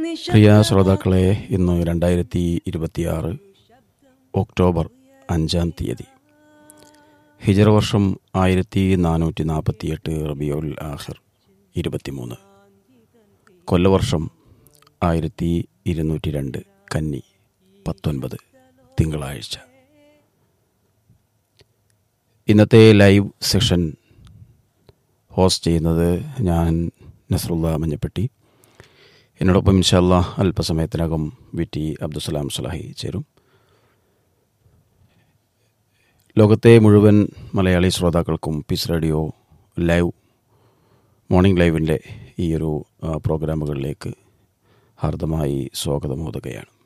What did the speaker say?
പ്രിയ ശ്രോതാക്കളെ ഇന്ന് രണ്ടായിരത്തി ഇരുപത്തിയാറ് ഒക്ടോബർ അഞ്ചാം തീയതി ഹിജറ വർഷം ആയിരത്തി നാനൂറ്റി നാൽപ്പത്തിയെട്ട് റബിയുൽ ആഹിർ ഇരുപത്തിമൂന്ന് കൊല്ലവർഷം ആയിരത്തി ഇരുന്നൂറ്റി രണ്ട് കന്നി പത്തൊൻപത് തിങ്കളാഴ്ച ഇന്നത്തെ ലൈവ് സെഷൻ ഹോസ്റ്റ് ചെയ്യുന്നത് ഞാൻ നസറുല്ല മഞ്ഞപ്പെട്ടി എന്നോടൊപ്പം ഇൻഷല്ല അല്പസമയത്തിനകം വി ടി അബ്ദുസലാം സലാഹി ചേരും ലോകത്തെ മുഴുവൻ മലയാളി ശ്രോതാക്കൾക്കും പീസ് റേഡിയോ ലൈവ് മോർണിംഗ് ലൈവിൻ്റെ ഈ ഒരു ആ, പ്രോഗ്രാമുകളിലേക്ക് ഹാർദമായി സ്വാഗതമോതുകയാണ്